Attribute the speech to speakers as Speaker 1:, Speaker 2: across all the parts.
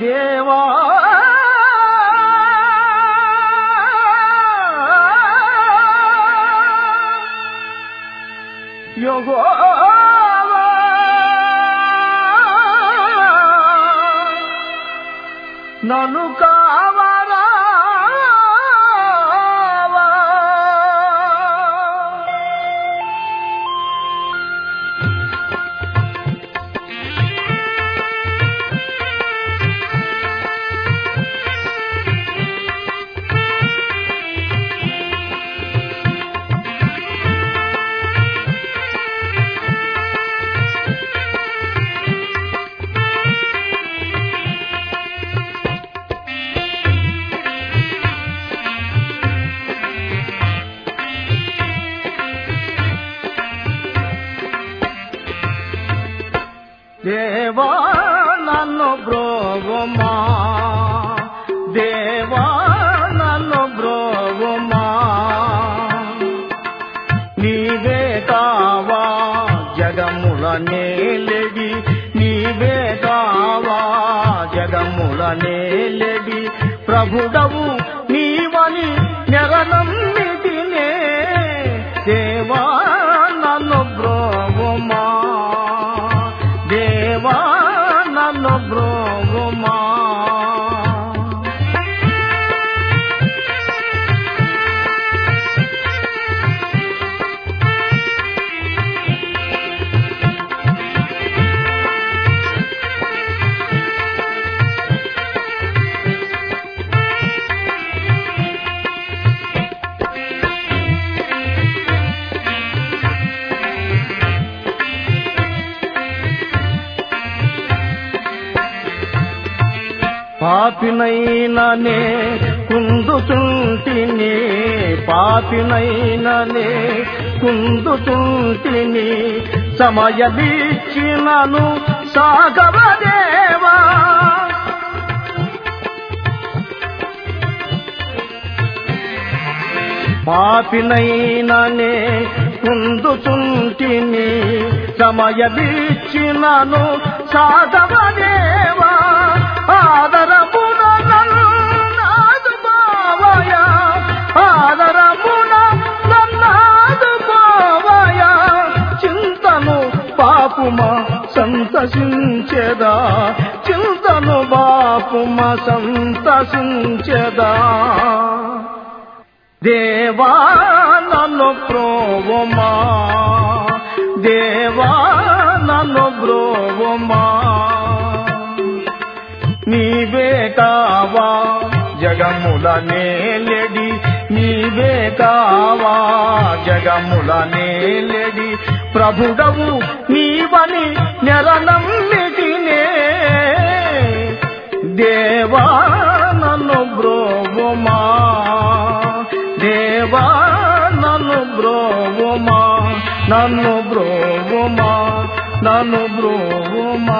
Speaker 1: దేవా యెహోవా నన్ను కావరా దేవా నన్ను బ్రోగుమా దేవా నన్ను బ్రోగుమా నీవే కావా జగముల నేలెడి నీవే కావా జగముల నేలెడి ప్రభుడవు నీవని నెరనమ్మిటినే దేవా నన్ను బ్రోగుమా దేవా నన్ను బ్రోగుమా పాపినైననే కుందుచుంటిని పాపినైననే కుందుచుంటిని సమయమిచ్చినను సాగవదేవా పాపినైననే కుందుచుంటిని సమయమిచ్చినను సాగవదేవా ఆదరమున నన్నాదు బావయ ఆదరమున నన్నాదు బావయ చింతను పాపుమ సంతసించెదా చింతను బాపుమ సంతసించెదా దేవా నన్ను ప్రోవమా దేవా నన్ను బ్రోవమా నీవే కావా జగముల నేలెడి నీవే కావా జగముల నేలెడి ప్రభుడవు నీవని నెరనమ్మిటినే దేవా నన్ను బ్రోవమా దేవా నన్ను బ్రోవమా నన్ను బ్రోవమా నన్ను బ్రోవమా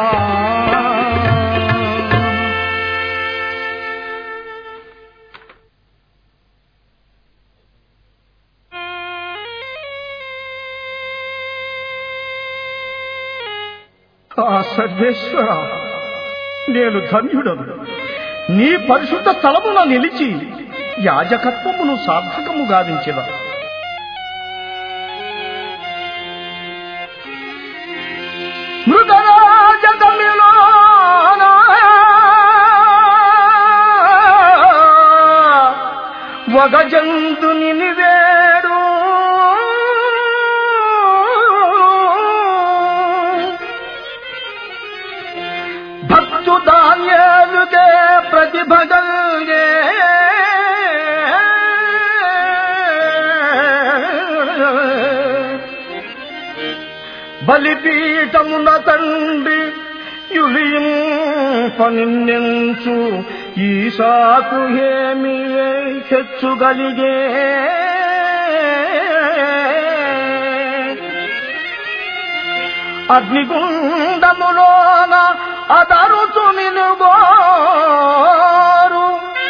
Speaker 1: ఆ సర్వేశ్వర నేను ధన్యుడను నీ పరిశుద్ధ స్థలమున నిలిచి యాజకత్వమును సార్థకము గావించిన మృగరాజగమిలోన ఒక జంతుని వేడు భక్తు ధాన్యాలుగే ప్రతిభగల్గే బలిపీఠమున తండ్రి యులియం పనిన్నెంచు ఈ సాకు ఏమి హెచ్చుగలిగే అగ్నిగుండములోన అదరుచు నిలుగోరు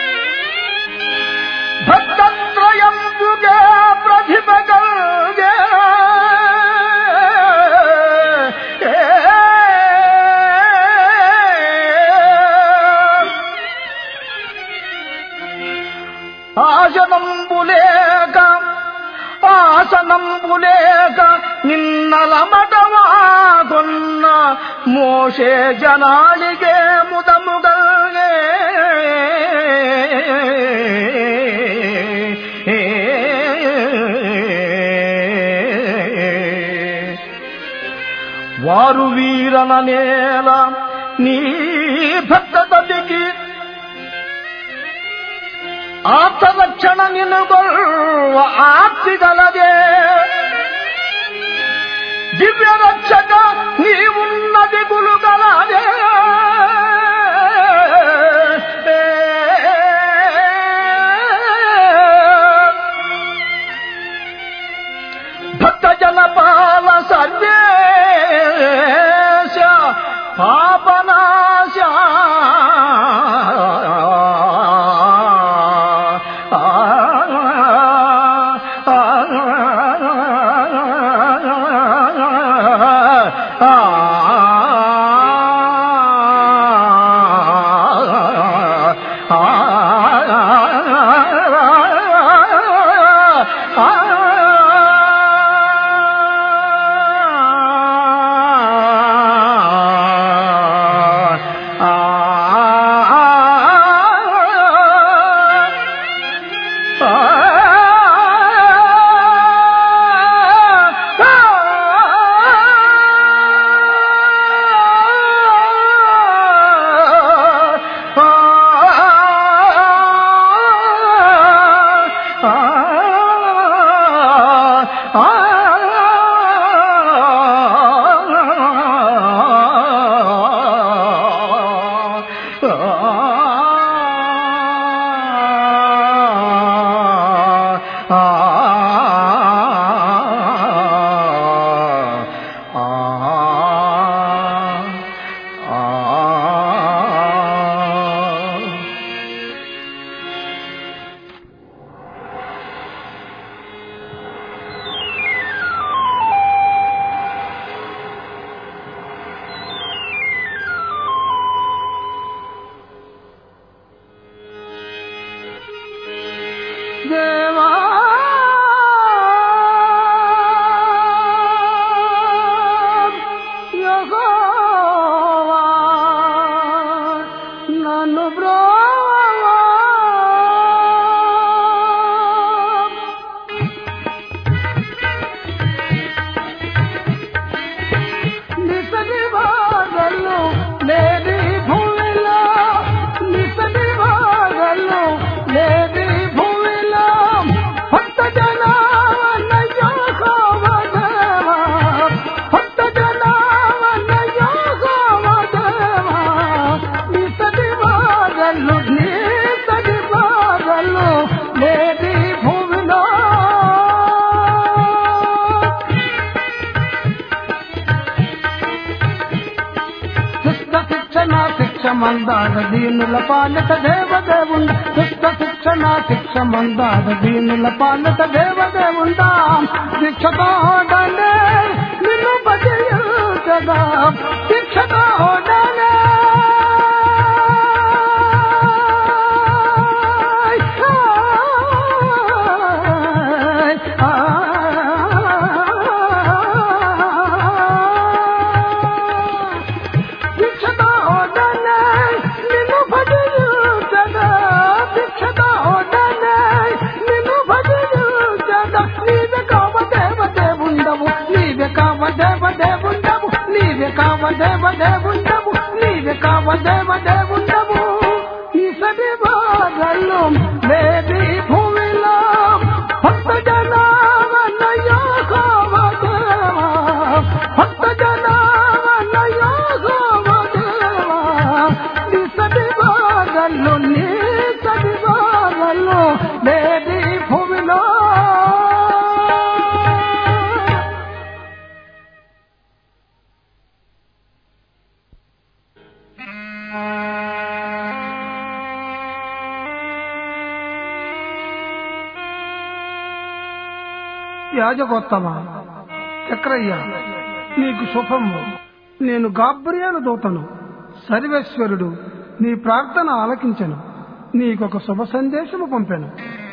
Speaker 1: భక్తత్రయంబుగా ప్రతిభగల్గే ఆశనంబులేక ఆసనంబులేక నిన్నలమటవా కొన్న మోషే జనాలిగే ముదముగల్గే వారు వీరన నేల నీ భక్తదికి ఆత్మరక్షణ నినుగొల్వ ఆర్తిగలదే దివ్య రక్షక నీవున్నది గులుగలదే భక్త జనపాల సర్వేశ పాపనాశ దేవా యెహోవా, నన్ను బ్రోవా నిసని వాగలు లేని భూమిలో నిసని వాగలు లేని భూమిలో భక్త జనావన్నయ్యో కోవదేవా భక్త జనావన్నయ్యో కోవదేవా నిసని వాగలు నిసని వాగలు లేని భూమిలో దుష్ట శిక్షణ శిక్ష మందార దీనుల పాలట దేవదేవుండ దుష్ట శిక్షణ శిక్ష మందార దీనుల పాలట దేవదేవుండా శిక్షతోడనే నిన్ను భజయుగదా శిక్షతోడనే భిక్షతోడనే నిన్ను భజయుగదా భిక్షతోడనే నిన్ను భజయుగదా నీవే కావ దేవ దేవుండవు నీవే కావ దేవ దేవుండవు నీవే కావ దేవ దేవుండవు నీవే కావ దేవ దేవుండవు ఈ సది భాగల్లో లేది భూమిలో భక్త జనావన్నయో కావ దేవా భక్త జనావన్నయో కావ దేవా నీ సది భాగల్లో నీ సది భాగల్లో లేది భూమిలో యాజగోత్తమ చక్రయ్య నీకు శుభము నేను గాబ్రియాల దూతను సర్వేశ్వరుడు నీ ప్రార్థన ఆలకించను నీకొక శుభ సందేశము పంపాను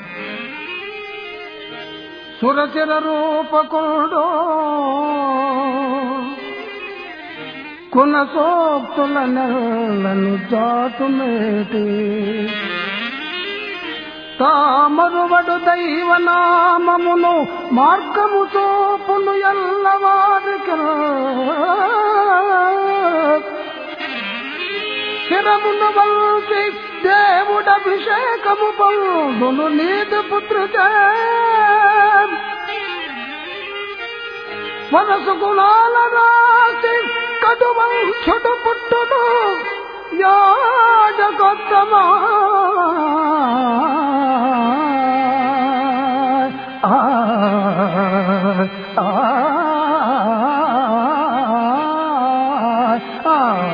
Speaker 1: సురచర రూపకుడు కున సోక్తుల నెల్లను చాటుమేటి తామరువడు దైవనామమును మార్గము చూపును ఎల్లవారికి శిరమును వల్సి దేవుడభిషేకము పొందును నీతి పుత్రుతే మనసు గుణాల రాసి కడువంశుడు పుట్టును యాజకొత్తమా ఆ, ఆ, ఆ,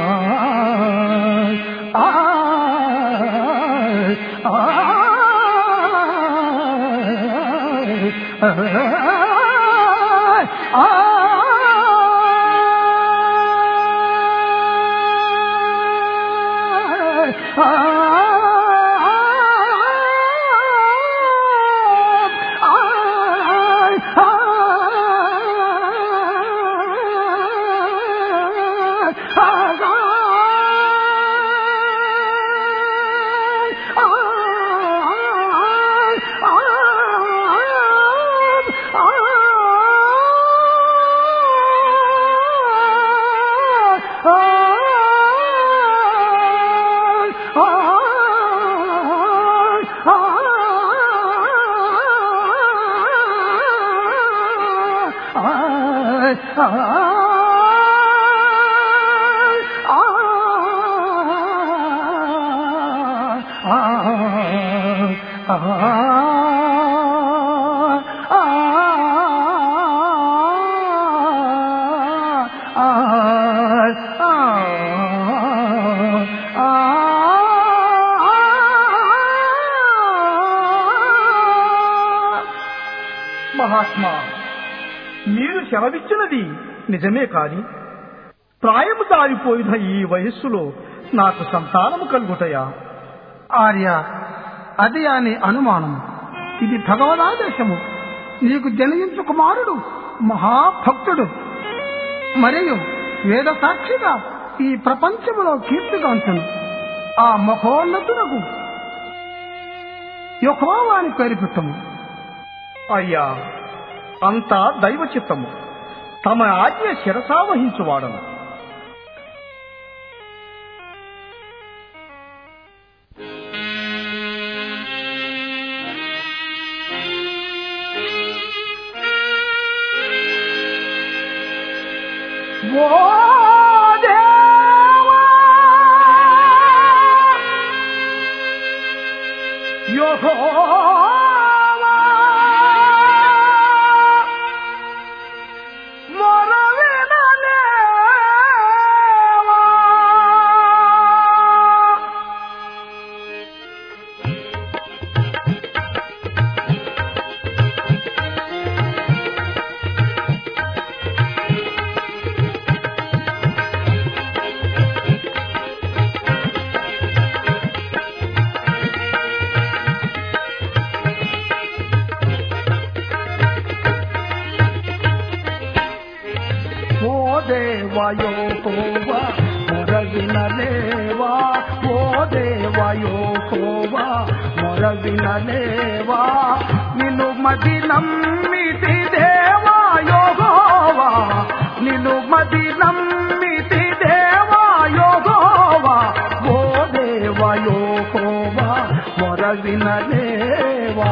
Speaker 1: ఆ,
Speaker 2: మహాత్మా మీరు సెలవిచ్చినది నిజమే కాని ప్రాయము దారిపోయిన ఈ వయస్సులో నాకు సంతానము కలుగుటయా
Speaker 1: ఆర్య అది అని అనుమానం ఇది భగవదాదేశము నీకు జనించు కుమారుడు మహాభక్తుడు మరియు వేద సాక్షిగా ఈ ప్రపంచములో కీర్తిగాంచను ఆ మహోన్నతునకు యహోవాని పేరు పెట్టము
Speaker 2: అయ్యా అంతా దైవ చిత్తము తమ ఆజ్ఞ శిరసావహించువాడను
Speaker 1: ఓ దేవా యెహోవా మొరవినలేవా ఓ దేవయోకోవా మొరవినలేవా ఓ దేవయోకోవా మొరవినలేవా నిన్ను మది నమ్మితి దేవా యోగోవా నిన్ను మది నమ్మితి దేవా యోగోవా ఓ దేవయోకోవా మొరవినలేవా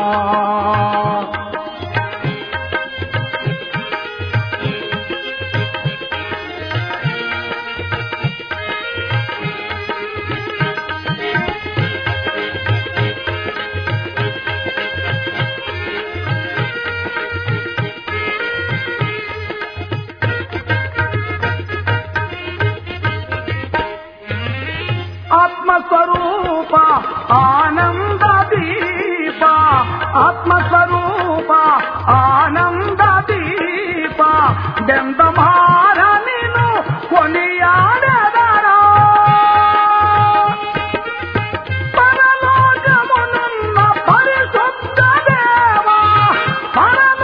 Speaker 1: ఆత్మస్వరూప ఆనంద దీప ఆత్మస్వరూప ఆనంద దీప దెందమార నిను కొనియాడదరా పరలోకమునున్న పరిశుద్ధ దేవా పరలోకమునున్న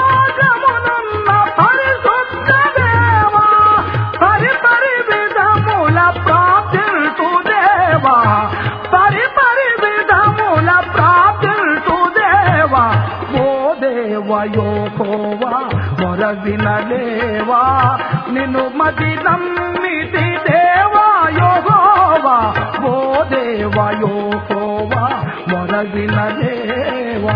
Speaker 1: దేవయోకోవా మొర వినలేవా నిన్ను మది నమ్మితి దేవాయోగోవా ఓ దేవయోకోవా మొర వినలేవా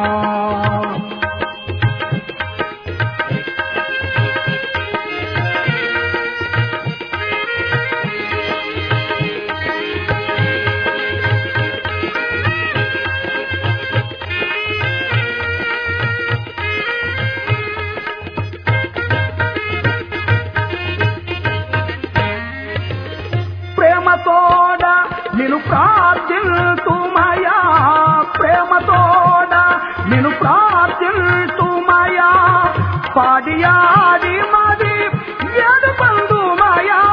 Speaker 1: ప్రేమతోడ నిన్ను ప్రార్థిల్తుమయా ప్రేమతోడ నిన్ను ప్రార్థిల్తుమయా పాడియాడి మది ఎదుపందుమయా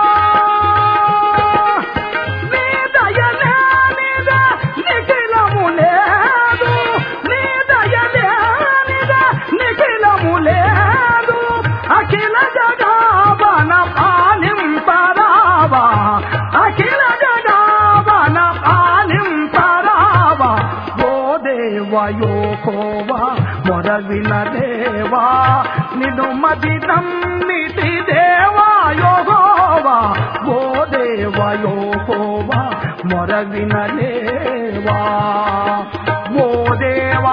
Speaker 1: నీ దయలే మీద నిఖిలము లేదు నీ దయలే మీద నిఖిలము లేదు అఖిల జగావన పాలింపరావా అఖిల జగావన పాలింపరావా ఓ దేవయోకోవా మొర వినదేవా నిన్ను మది నమ్మితి దేవాయోగోవా ఓ దేవయోకోవా మొర వినలేవా ఓ దేవా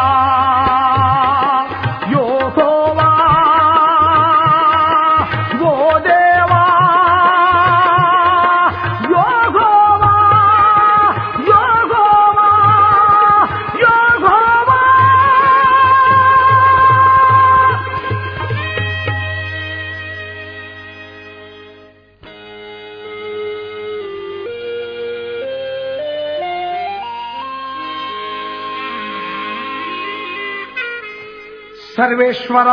Speaker 1: యోకోవా ఓ దేవా యోగోవా యోగోవా యోగోవా సర్వేశ్వర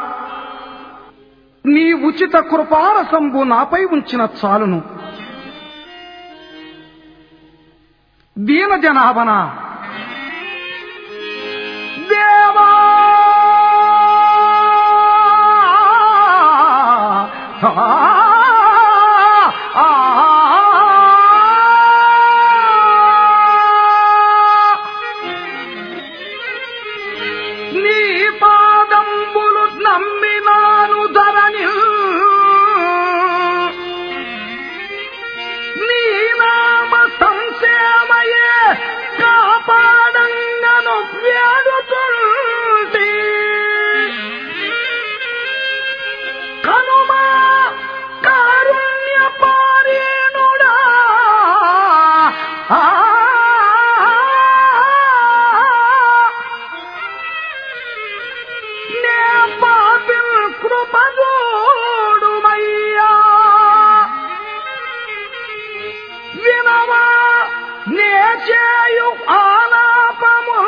Speaker 1: నీ ఉచిత కృపారసంబు నాపై ఉంచిన చాలును దీన జనాభన దేవా ఆ, ఆ, నీ పాదంబులు నమ్మినాను ధరణి నీ నామ సంశయమయే కాపాడంగను వ్యాడుతుంటే కనుమా కారుణ్య పారేణుడా ఆ నే పాపిల్ కృపదోడుమయ్యా వినవా నే చేయు ఆలాపము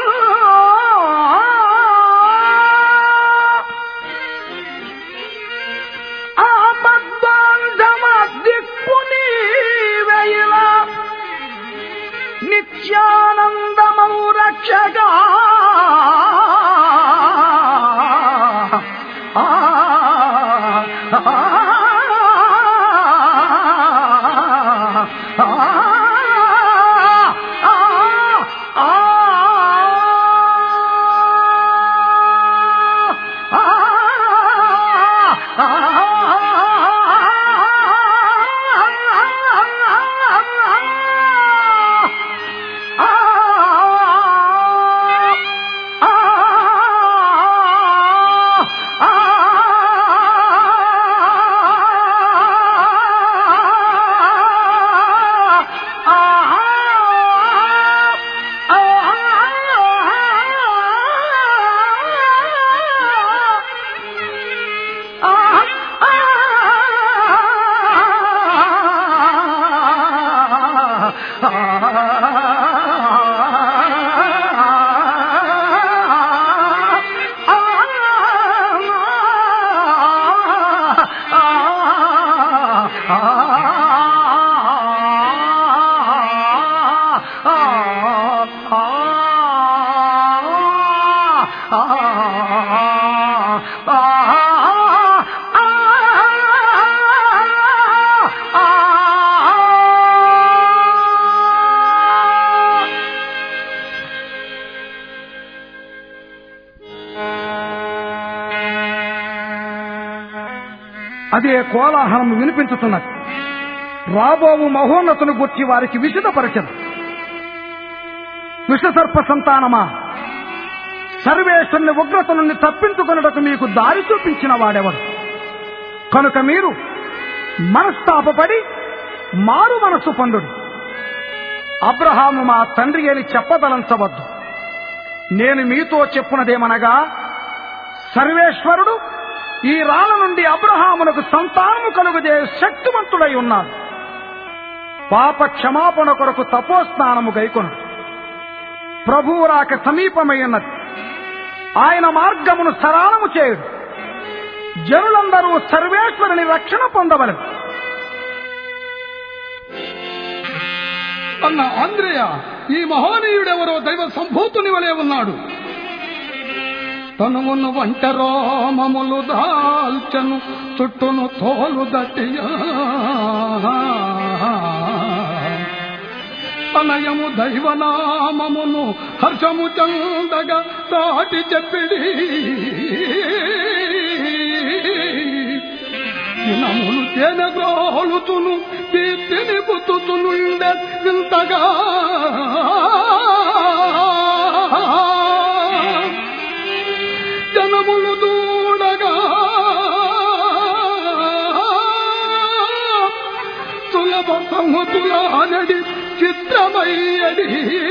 Speaker 1: ఆపద్బాంధమ దిక్కు నీవెయిలా నిత్యానందమౌ రక్షగా ఆ, ఆ, ఆ, ఆ, అదే కోలాహలం వినిపించుతున్నది రాబోవు మహోన్నతును గుర్చి వారికి విషదపరచదు విషసర్ప సంతానమా సర్వేశ్వరుని ఉగ్రత నుండి తప్పించుకొనుటకు మీకు దారి చూపించిన వాడెవడు కనుక మీరు మనస్తాపపడి మారు మనసు పండు అబ్రహాము మా తండ్రి అని చెప్పదలంచవద్దు నేను మీతో చెప్పునదేమనగా సర్వేశ్వరుడు ఈ రాళ్ళ నుండి అబ్రహామునకు సంతానము కలుగుదే శక్తివంతుడై ఉన్నాడు పాప క్షమాపణ కొరకు తపోస్నానము గైకొను ప్రభువు రాక సమీపమై ఉన్నది ఆయన మార్గమును సరళము చేయుడు జనులందరూ సర్వేశ్వరుని రక్షణ పొందవలెను
Speaker 3: అన్న ఆంధ్రేయ ఈ మహోనీయుడెవరో దైవ సంభూతుని వలె ఉన్నాడు తనుమును వంట రోమములు దాల్చను చుట్టూను తోలు దట్టియా అనయము దైవనామమును హర్షము చందగా దాటి చెప్పిడి దినములు తేనె గ్రోలుతును దీప్తిని బుతుతునుండె వింతగా జనములు దూడగా సులభ సముతులానడి చిత్రమయ్యడి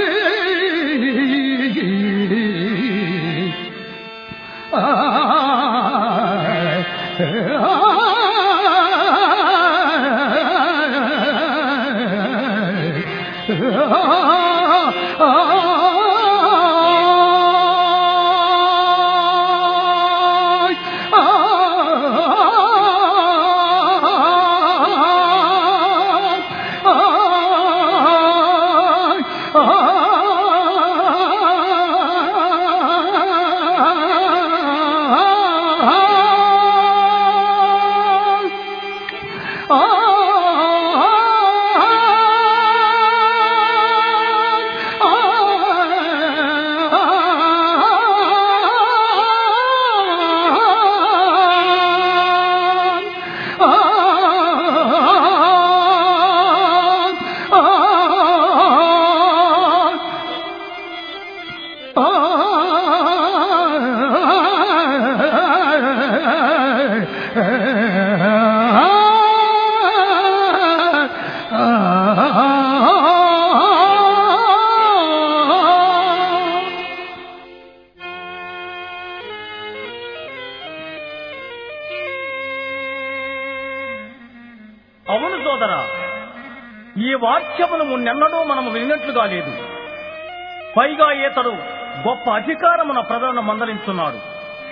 Speaker 2: అవును సోదరా ఈ వాక్యమును మున్నెన్నడూ మనము విన్నట్లుగా లేదు పైగా ఈతడు గొప్ప అధికారమున ప్రజలను మందలించున్నాడు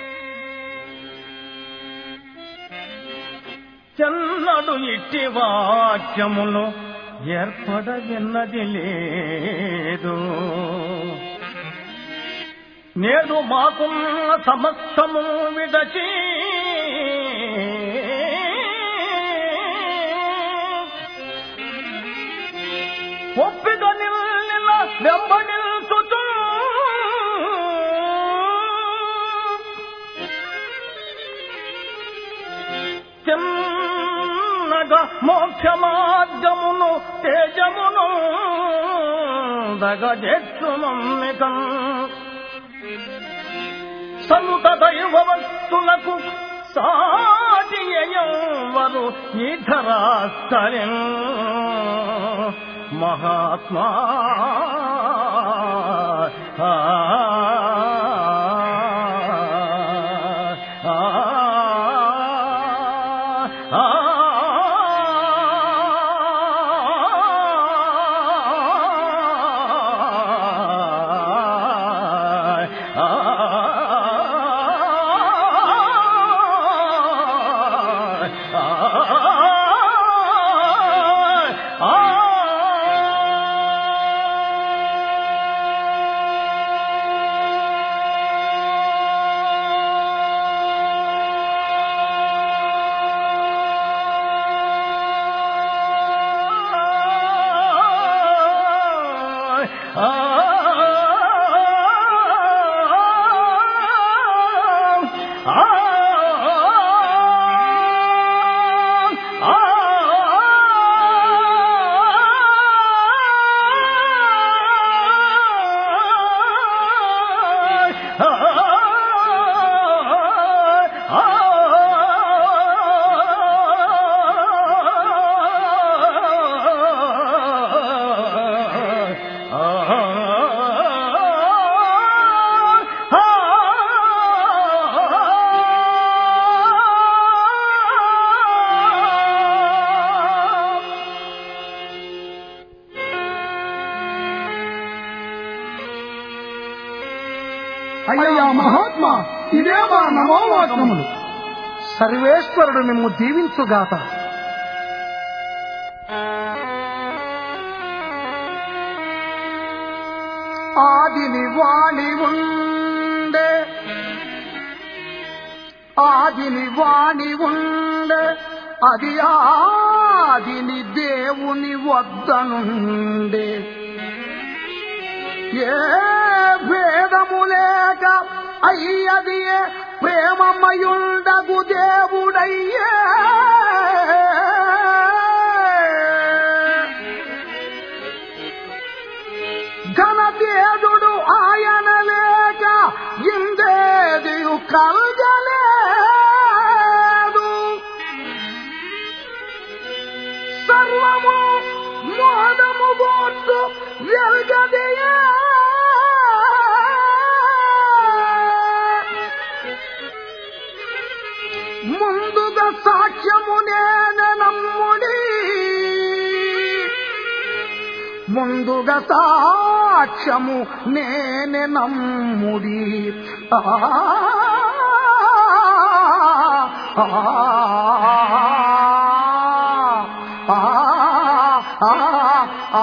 Speaker 2: చెన్నడు ఇట్టి వాక్యమును ఏర్పడ విన్నది లేదు నేడు మాకున్న సమస్తము విడచి ఒప్పిక నిల్లిన వెంబడిల్చుచు చిన్నగా మోక్ష మార్గమును తేజమును దగజెచ్చునమ్మికం సంత దైవ వస్తులకు సాటి ఎవరు ఈ ధరాస్తరం మహాత్మా ఆ, ఆ, ఆ, ఆ
Speaker 3: అయ్యా మహాత్మా ఇదే మా నమోవాక్యములు
Speaker 1: సర్వేశ్వరుడు మిమ్ము దీవించుగాక ఆదిని వాణి ఉండే ఆదిని వాణి ఉండే అది ఆదిని దేవుని వద్దనుండే ఏ భేదము లేక అయ్యది ప్రేమమయుండగు దేవుడయ్యే ఘనదేవుడు ఆయన లేక ఇందేదియు కలగలేదు సర్వము మోదము బోట్టు వెల్గదియే ముందుగా సాక్ష్యము నేను నమ్ముడి ముందుగా సాక్ష్యము నేనే నమ్ముడి ఆ ఆ, ఆ, ఆ, ఆ,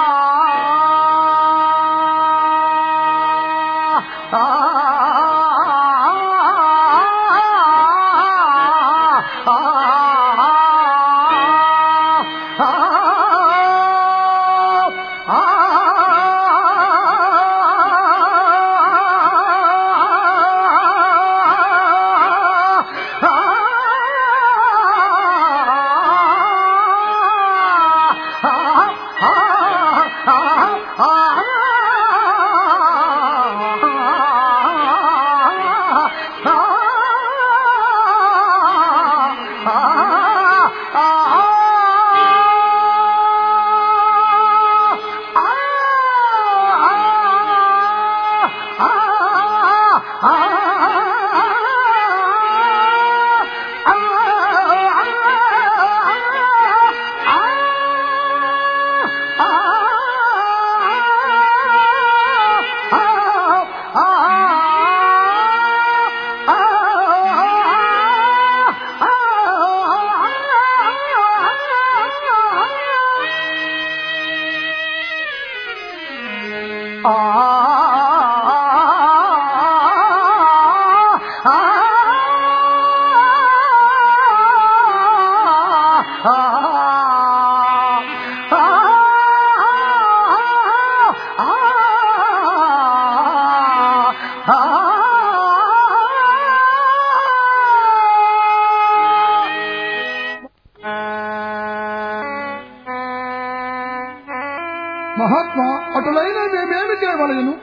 Speaker 3: మహాత్మా అటులైన మేమేమి చేయవలయను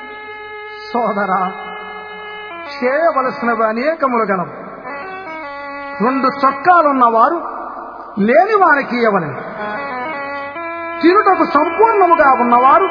Speaker 1: సోదరా చేయవలసినవి అనేకములు గలవు రెండు చొక్కాలున్నవారు లేని వారికి ఇవ్వలేదు తిరుటకు సంపూర్ణముగా ఉన్నవారు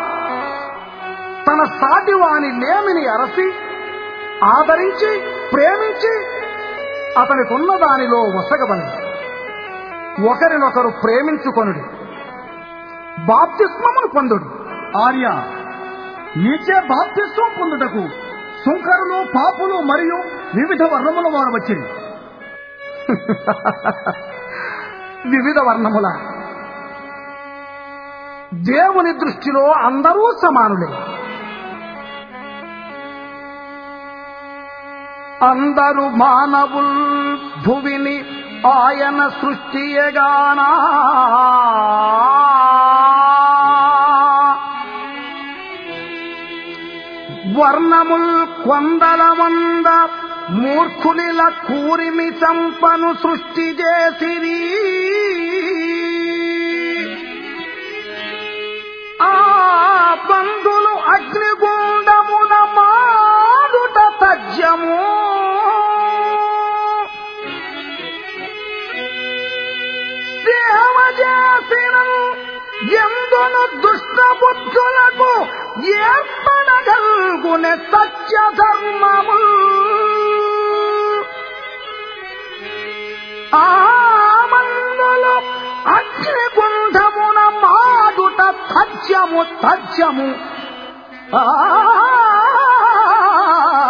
Speaker 1: తన సాటి వాని లేమిని అరసి ఆదరించి ప్రేమించి అతనికున్న దానిలో వసగబడి ఒకరినొకరు ప్రేమించుకొనుడి బాప్తిస్మమును పొందుడు
Speaker 2: ఆర్య నీచే బాప్తిస్వం పొందుటకు సుంకరులు పాపులు మరియు వివిధ వర్ణముల వారు వచ్చింది
Speaker 1: వివిధ వర్ణముల దేవుని దృష్టిలో అందరూ సమానులే అందరు మానవుల్ భువిని ఆయన సృష్టియగానా వర్ణముల్ కొందల వంద మూర్ఖులిల కూరిమి చంపను సృష్టి చేసిరి ఆ బంధులు అగ్నిగుండమున మాడుట తజ్యము సేవ చేసిన ఎందును దుష్ట బుద్ధులకు ఏర్పడగల్గునే సత్య ధర్మము ఆ మందులు అగ్నిగుండమున మాడుట తథ్యము తథ్యము ఆ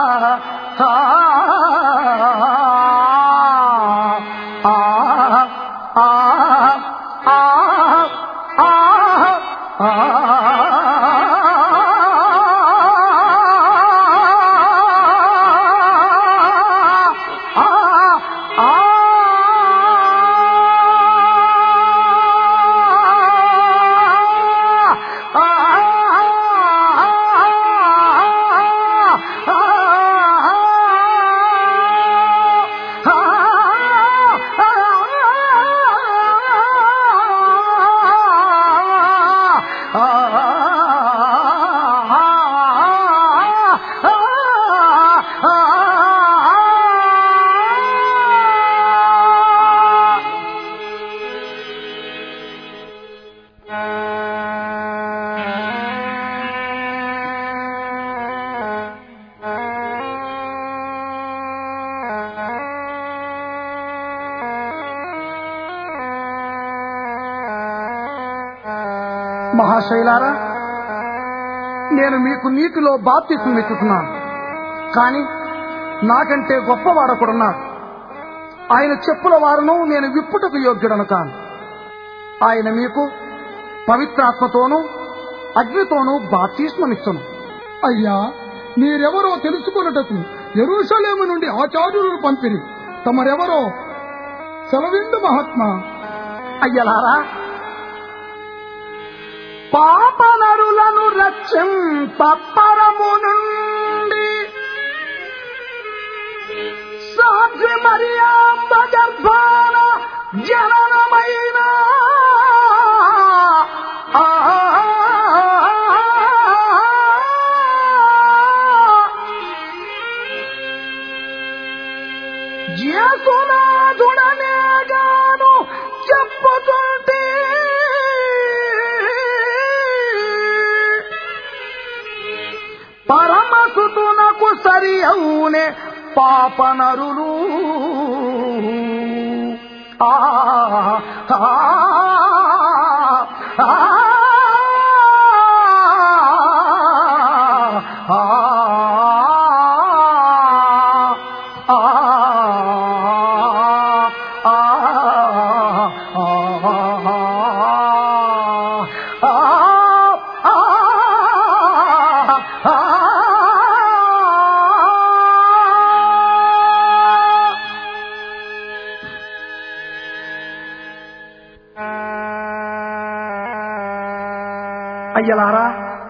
Speaker 1: మహాశైలారా నేను మీకు నీటిలో బాప్తిసం ఎత్తుతున్నాను కానీ నాకంటే గొప్పవాడొకడున్నాడు ఆయన చెప్పుల వారును నేను విప్పుటకు యోగ్యుడను కాను ఆయన మీకు పవిత్రాత్మతోనూ అగ్నితోనూ బాప్తిస్మనిచ్చును
Speaker 3: అయ్యా మీరెవరో తెలుసుకొనుటకు ఎరుషలేము నుండి ఆచార్యులను పంపిరి తమరెవరో సెలవిండు మహాత్మా
Speaker 1: అయ్యలారా పాపనరులను రక్షింపరము నుండి సాధ్వి మరియాంబ గర్భాన జననమైన ఆ జేసునాథుడనేగాను చెప్పుతుంటే పరమసుతునకు సరి అవునే పాపనరులు ఆ ఆ, ఆ, ఆ, ఆ, అయ్యలారా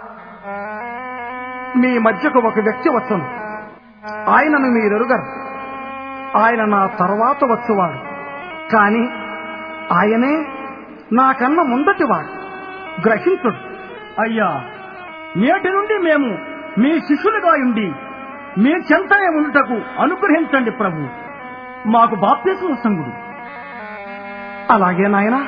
Speaker 1: మీ మధ్యకు ఒక వ్యక్తి వచ్చును ఆయనను మీరెరుగరు ఆయన నా తర్వాత వచ్చువాడు కాని ఆయనే నాకన్నా ముందటివాడు గ్రహించుడు
Speaker 2: అయ్యా నేటి నుండి మేము మీ శిష్యులుగా ఉండి మీ చెంతనే ఉండుటకు అనుగ్రహించండి ప్రభు మాకు బాప్తిస్మ సంగుడు
Speaker 1: అలాగే నాయనా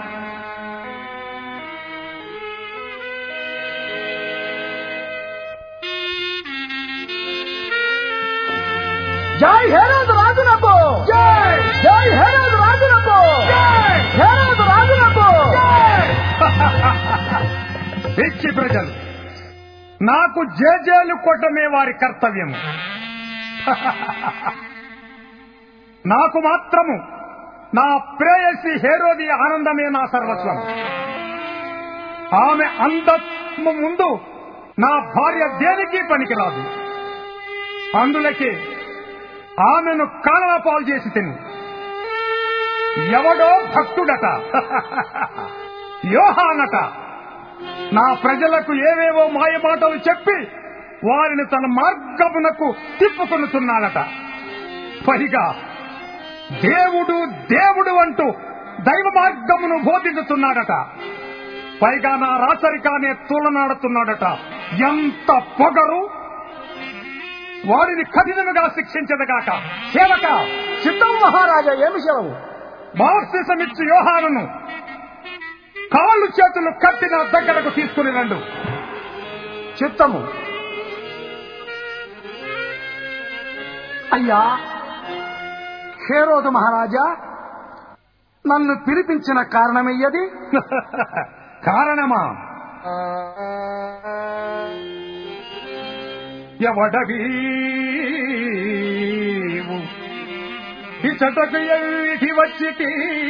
Speaker 1: జై హేరోదు రాజునకు జై జై హేరోదు రాజునకు జై హేరోదు రాజునకు
Speaker 4: పిచ్చి ప్రజలు నాకు జేజేలు కొట్టమే వారి కర్తవ్యము నాకు మాత్రము నా ప్రేయసి హేరోది ఆనందమే నా సర్వస్వం ఆమె అందము ముందు నా భార్య దేనికి పనికిరాదు అందులకి ఆమెను కాలన పాలు చేసి తిని ఎవడో భక్తుడట యోహానట నా ప్రజలకు ఏవేవో మాయ మాటలు చెప్పి వారిని తన మార్గమునకు తిప్పుకొనుతున్నాడట పైగా దేవుడు దేవుడు అంటూ దైవ మార్గమును బోధించుతున్నాడట పైగా నా రాచరికానే తులనాడుతున్నాడట ఎంత పొగరు వారిని కఠినముగా శిక్షించదగాక సేవక
Speaker 1: సిద్ధం మహారాజా ఏమి సెలవు
Speaker 4: బాప్తిసమిచ్చి యోహానును కాళ్ళు చేతులు కట్టి నా దగ్గరకు తీసుకుని రండు
Speaker 1: చిత్తము అయ్యా హేరోదు మహారాజా నన్ను పిలిపించిన కారణమయ్యది
Speaker 4: కారణమా ఎవడవీవు ఇచ్చటకు ఎల్లికి వచ్చికి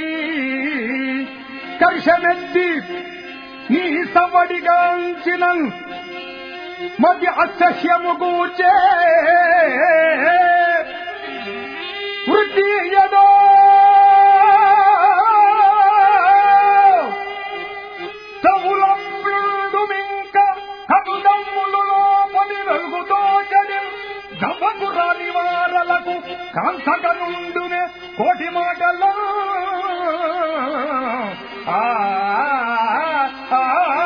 Speaker 4: కర్షమెత్తి నీ సవడిగాంచిన మధ్య అసహ్యము కూర్చే వృద్ధి యదో తవులంబింక కనుదమ్ములు లోపలి వెలుగుతో చడి గవ్వకు రాని వారలకు కాంతక నుండునే కోటి మాటలు ఆ, ఆ, ఆ.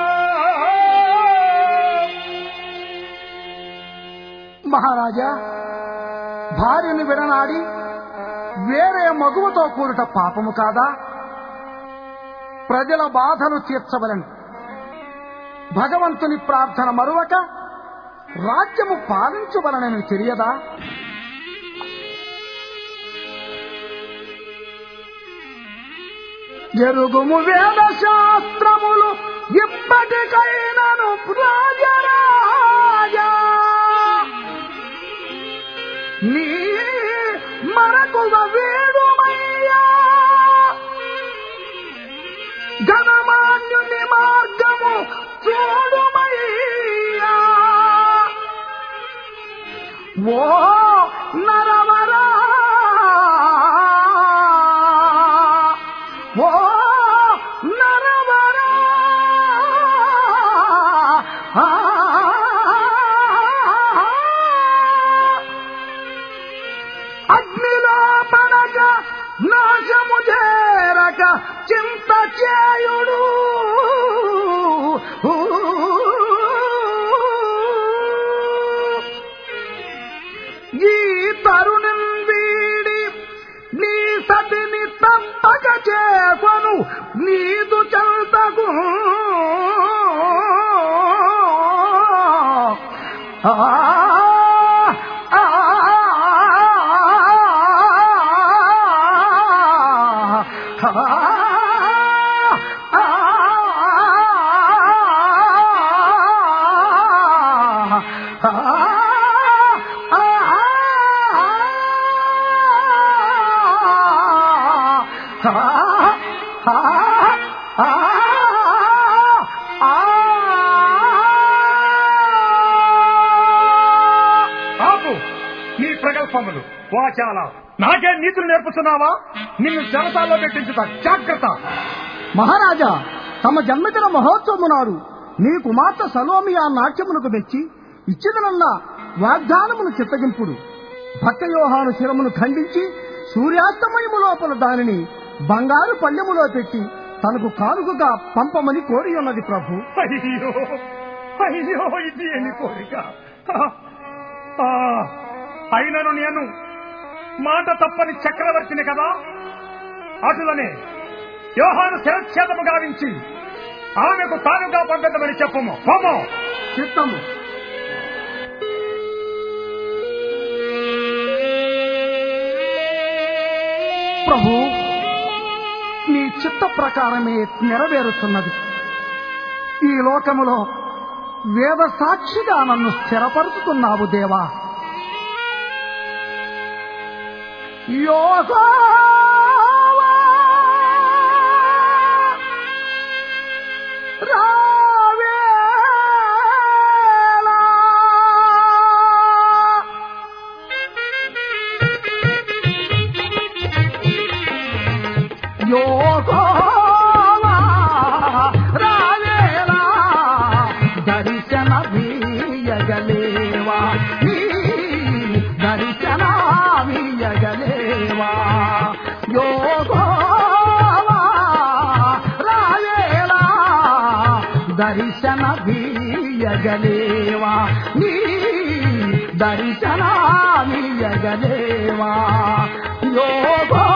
Speaker 1: మహారాజా భార్యను విడనాడి వేరే మగువతో కూడుట పాపము కాదా ప్రజల బాధలు తీర్చవలను భగవంతుని ప్రార్థన మరువక రాజ్యము పాలించవలనని తెలియదా ఎరుగుము వేద శాస్త్రములు ఇప్పటికైనను రాజరాజా నీ మరకువ వేడుమయ్యా ఘనమాన్యుని మార్గము చూడుమయ్యా ఓ నరవరా ఓ నరవరా అగ్నిలో పడక నాశము చేరక చింత చేయుడు ఈ తరుణం వీడి నీ సతిని తప్పక చేసను నీదు చల్తకు ఆ ఆ
Speaker 4: ఆపు నీ ప్రగల్భములు వాచాల నాకే నీతులు నేర్పుతున్నావా నిన్ను జనతాల్లో పెట్టించుతా జాగ్రత్త
Speaker 2: మహారాజా తమ జన్మదిన మహోత్సవము నాడు నీ కుమార్తె సలోమియా నాట్యమునకు మెచ్చి ఇచ్చిదనన్న వాగ్దానమును చిత్తగింపుడు భక్త యోహాను శిరమును ఖండించి సూర్యాస్తమయము లోపల దానిని బంగారు పళ్ళెములో పెట్టి తనకు కానుకగా పంపమని కోరి ఉన్నది ప్రభు
Speaker 4: అయ్యో అయ్యో ఇది ఏమి కోరిక ఆ, అయినను నేను మాట తప్పని చక్రవర్తిని కదా అటులనే యోహాను శిరచ్ఛేదము గావించి ఆమెకు తానుగా పంపిద్దామని చెప్పము పోము
Speaker 2: చిత్తము ప్రభు నీ చిత్త ప్రకారమే నెరవేరుతున్నది ఈ లోకములో వేద సాక్షిగా నన్ను స్థిరపరుచుతున్నావు దేవా యోగోవా రావేలా యోగోవా రావేలా దర్శన వీయగలేవా నీ దర్శన వీయగలేవా యోగోవా రావేలా దర్శన వీయగలేవా నీ దర్శన వీయగలేవా యోగోవా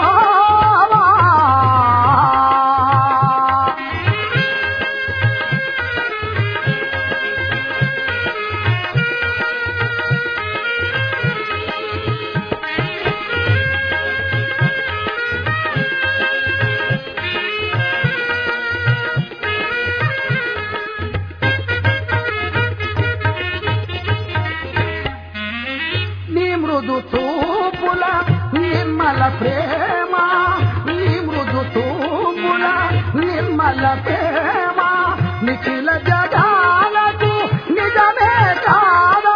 Speaker 2: నీ మృదు తూపుల నిర్మల ప్రేమ నీ మృదు తూపుల నిర్మల ప్రేమ నిఖిల జగాలకు నిజమే కాదా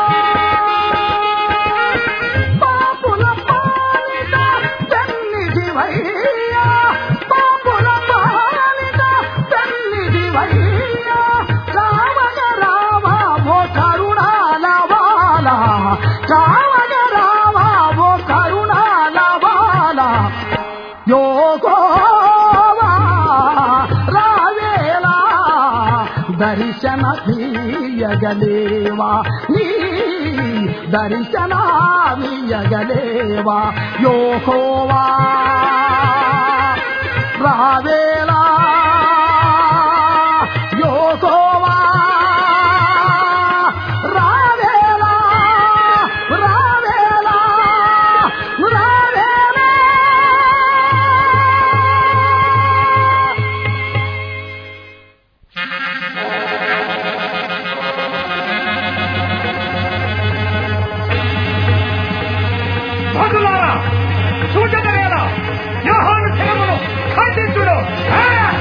Speaker 2: పాపుల పాలిట పెన్నిధివయ్యా పాపుల పాలిట పెన్నిధివయ్యా రావణ రావా ఓ కరుణాల వాలా రావణ రావా ఓ కరుణాల వాలా యోగోవా రావేలా దర్శన తీయగలేవా నీ దర్శన తీయగలేవా యోహోవా రావేలా యోహోవా రావేలా రావేలా రావేలా
Speaker 4: సూచన యోహాను శిరమును ఖండించుడు ఆ!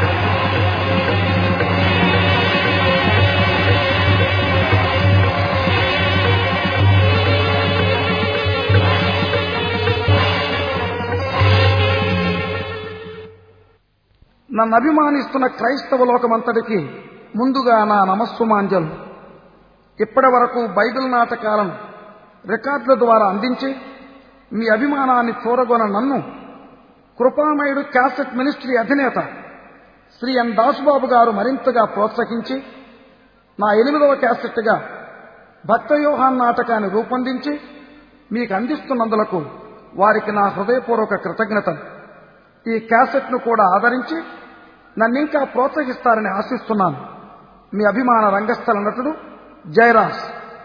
Speaker 1: నన్ను అభిమానిస్తున్న క్రైస్తవ లోకమంతటికి ముందుగా నా నమస్సుమాంజలు ఇప్పటి వరకు బైబిల్ నాటకాలను రికార్డుల ద్వారా అందించి మీ అభిమానాన్ని చూరగొన నన్ను కృపామయుడు క్యాసెట్ మినిస్ట్రీ అధినేత శ్రీ ఎన్ దాసుబాబు గారు మరింతగా ప్రోత్సహించి నా ఎనిమిదవ క్యాసెట్గా భక్తయోహాన్ నాటకాన్ని రూపొందించి మీకు అందిస్తున్నందులకు వారికి నా హృదయపూర్వక కృతజ్ఞతలు ఈ క్యాసెట్ను కూడా ఆదరించి నన్నింకా ప్రోత్సహిస్తారని ఆశిస్తున్నాను మీ అభిమాన రంగస్థల నటుడు జయరాజ్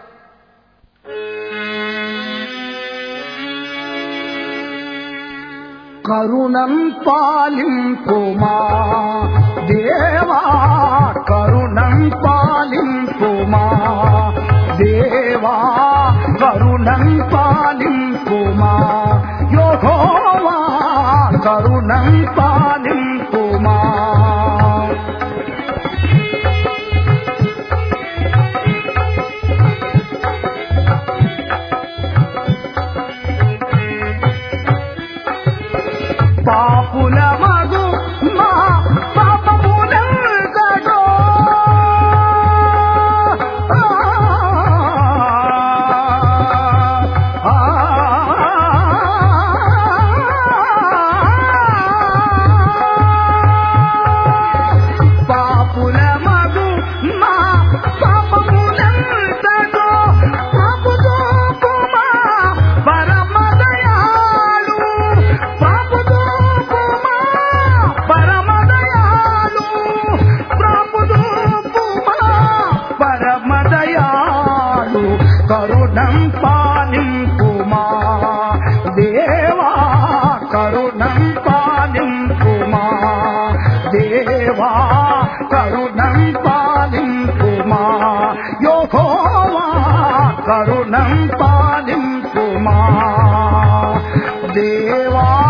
Speaker 2: కరుణం పాలింపుమా దేవా కరుణం పాలింపుమా దేవా కరుణం పాలింపుమా యోహోవా కరుణం పాలింపుమా పాపుల మగు మా పాపములంతటో ఆ, ఆ, పాపుల మగు మా పాపములంతటో పాపుతో కుమా పరమదయాలు పాపుతో కుమా పరమదయాలు ప్రభుతో కుమా పరమదయాలు కరుణం పాలింపుమా దేవా కరుణం పాలింపుమా దేవా కరుణం పాలింపుమా యోహోవా కరుణం పాలింపుమా దేవా